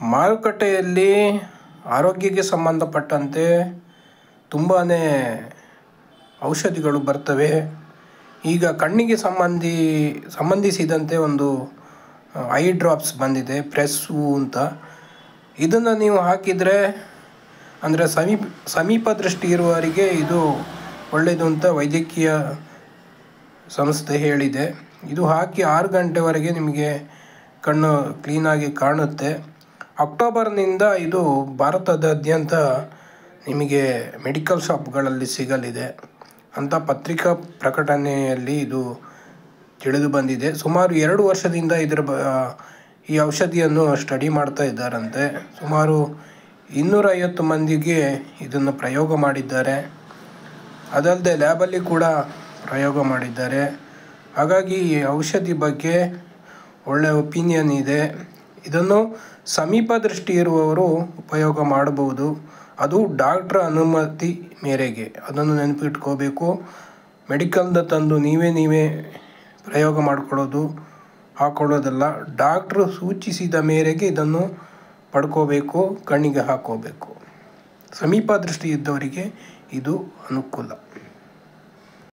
ಮಾರುಕಟ್ಟೆಯಲ್ಲಿ ಆರೋಗ್ಯಕ್ಕೆ ಸಂಬಂಧಪಟ್ಟಂತೆ ತುಂಬಾ ಔಷಧಿಗಳು ಬರ್ತವೆ ಈಗ ಕಣ್ಣಿಗೆ ಸಂಬಂಧಿ ಸಂಬಂಧಿಸಿದಂತೆ ಒಂದು ಐ ಡ್ರಾಪ್ಸ್ ಬಂದಿದೆ ಪ್ರೆಸ್ಸು ಅಂತ ಇದನ್ನು ನೀವು ಹಾಕಿದರೆ ಅಂದರೆ ಸಮೀಪ ಸಮೀಪ ದೃಷ್ಟಿ ಇರುವವರಿಗೆ ಇದು ಒಳ್ಳೆಯದು ಅಂತ ವೈದ್ಯಕೀಯ ಸಂಸ್ಥೆ ಹೇಳಿದೆ ಇದು ಹಾಕಿ ಆರು ಗಂಟೆವರೆಗೆ ನಿಮಗೆ ಕಣ್ಣು ಕ್ಲೀನಾಗಿ ಕಾಣುತ್ತೆ ಅಕ್ಟೋಬರ್ನಿಂದ ಇದು ಭಾರತದಾದ್ಯಂತ ನಿಮಗೆ ಮೆಡಿಕಲ್ ಶಾಪ್ಗಳಲ್ಲಿ ಸಿಗಲಿದೆ ಅಂತ ಪತ್ರಿಕಾ ಪ್ರಕಟಣೆಯಲ್ಲಿ ಇದು ತಿಳಿದು ಬಂದಿದೆ ಸುಮಾರು ಎರಡು ವರ್ಷದಿಂದ ಇದರ ಬ ಈ ಔಷಧಿಯನ್ನು ಸ್ಟಡಿ ಮಾಡ್ತಾ ಇದ್ದಾರಂತೆ ಸುಮಾರು ಇನ್ನೂರೈವತ್ತು ಮಂದಿಗೆ ಇದನ್ನು ಪ್ರಯೋಗ ಮಾಡಿದ್ದಾರೆ ಅದಲ್ಲದೆ ಲ್ಯಾಬಲ್ಲಿ ಕೂಡ ಪ್ರಯೋಗ ಮಾಡಿದ್ದಾರೆ ಹಾಗಾಗಿ ಈ ಔಷಧಿ ಬಗ್ಗೆ ಒಳ್ಳೆಯ ಒಪಿನಿಯನ್ ಇದೆ ಇದನ್ನು ಸಮೀಪ ದೃಷ್ಟಿ ಇರುವವರು ಉಪಯೋಗ ಮಾಡಬಹುದು ಅದು ಡಾಕ್ಟ್ರ ಅನುಮತಿ ಮೇರೆಗೆ ಅದನ್ನು ನೆನಪಿಟ್ಕೋಬೇಕು ಮೆಡಿಕಲ್ದ ತಂದು ನೀವೇ ನೀವೇ ಪ್ರಯೋಗ ಮಾಡಿಕೊಳ್ಳೋದು ಹಾಕೊಳ್ಳೋದಲ್ಲ ಡಾಕ್ಟ್ರು ಸೂಚಿಸಿದ ಮೇರೆಗೆ ಇದನ್ನು ಪಡ್ಕೋಬೇಕು ಕಣ್ಣಿಗೆ ಹಾಕ್ಕೋಬೇಕು ಸಮೀಪ ದೃಷ್ಟಿ ಇದ್ದವರಿಗೆ ಇದು ಅನುಕೂಲ